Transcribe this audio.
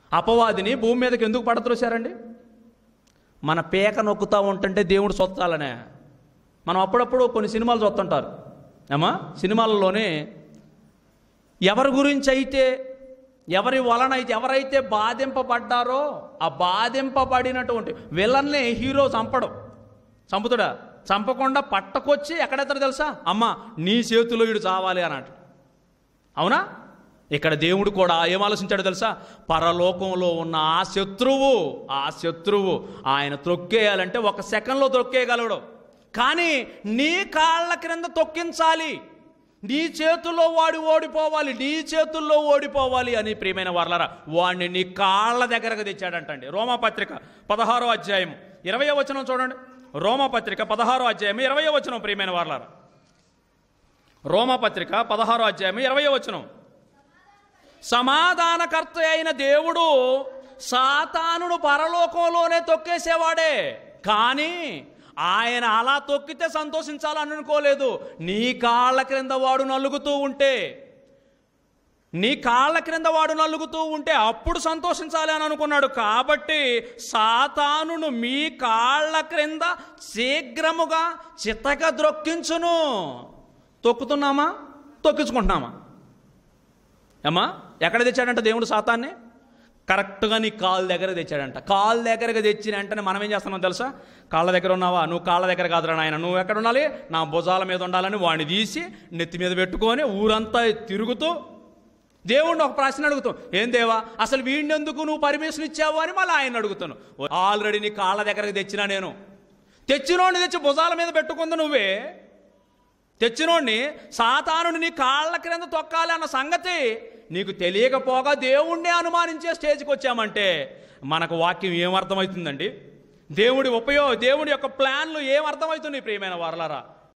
అపవాదిని భూమి మీదకి ఎందుకు పడత్రోశారండి మన పేక నొక్కుతూ ఉంటుంటే దేవుడు సొత్తాలనే మనం అప్పుడప్పుడు కొన్ని సినిమాలు చూస్తుంటారు ఏమా సినిమాలలోనే ఎవరి గురించి అయితే ఎవరి వలన అయితే ఎవరైతే బాధింపబడ్డారో ఆ బాధింపబడినటువంటి విలన్ని హీరో చంపడం చంపుతాడా చంపకుండా పట్టకొచ్చి ఎక్కడెత్తాడు తెలుసా అమ్మ నీ చేతిలో వీడు చావాలి అన్నట్టు అవునా ఇక్కడ దేవుడు కూడా ఏం ఆలోచించాడు తెలుసా పరలోకంలో ఉన్న ఆ శత్రువు ఆ శత్రువు ఆయన త్రొక్కేయాలంటే ఒక సెకండ్లో త్రొక్కేయగలడు కానీ నీ కాళ్ళ క్రింద తొక్కించాలి నీ చేతుల్లో వాడు ఓడిపోవాలి నీ చేతుల్లో ఓడిపోవాలి అని ప్రియమైన వర్లరా వాడిని నీ కాళ్ళ దగ్గరకు తెచ్చాడంటండి రోమాపత్రిక పదహారో అధ్యాయం ఇరవయో వచనం చూడండి రోమాపత్రిక పదహారో అధ్యాయం ఇరవయో వచనం ప్రియమైన వర్లరా రోమాపత్రిక పదహారో అధ్యాయం ఇరవయో వచనం సమాధానకర్త అయిన దేవుడు సాతానును పరలోకంలోనే తొక్కేసేవాడే కానీ ఆయన అలా తొక్కితే సంతోషించాలని అనుకోలేదు నీ కాళ్ళ క్రింద వాడు నలుగుతూ ఉంటే నీ కాళ్ళ క్రింద వాడు నలుగుతూ ఉంటే అప్పుడు సంతోషించాలి అని అనుకున్నాడు కాబట్టి సాతానును మీ కాళ్ళ క్రింద శీఘ్రముగా చితక ద్రొక్కించును తొక్కుతున్నామా తొక్కించుకుంటున్నామా ఏమ్మా ఎక్కడ తెచ్చాడంట దేవుడు సాతాన్ని కరెక్ట్గా నీ కాళ్ళ దగ్గర తెచ్చాడంట కాళ్ళ దగ్గరకు తెచ్చిన వెంటనే మనం ఏం చేస్తున్నాం తెలుసా కాళ్ళ దగ్గర ఉన్నావా నువ్వు కాళ్ళ దగ్గర కాదురా నాయన నువ్వు ఎక్కడ ఉండాలి నా భుజాల మీద ఉండాలని వాడిని తీసి నెత్తి మీద పెట్టుకొని ఊరంతా తిరుగుతూ దేవుణ్ణి ఒక ప్రశ్న అడుగుతాం ఏం దేవా అసలు వీడిని ఎందుకు నువ్వు పర్మిషన్ ఇచ్చావు అని మళ్ళీ ఆయన అడుగుతాను ఆల్రెడీ నీ కాళ్ళ దగ్గరకు తెచ్చినా నేను తెచ్చినోడిని తెచ్చి భుజాల మీద పెట్టుకుంది నువ్వే తెచ్చినోడిని సాతానుని నీ కాళ్ళ క్రింద తొక్కాలి అన్న సంగతి నీకు తెలియకపోగా దేవుణ్ణే అనుమానించే స్టేజ్కి వచ్చామంటే మనకు వాక్యం ఏం అర్థమవుతుందండి దేవుడి ఉపయోగ దేవుడి యొక్క ప్లాన్లు ఏం అర్థమవుతుంది ప్రియమైన వారలారా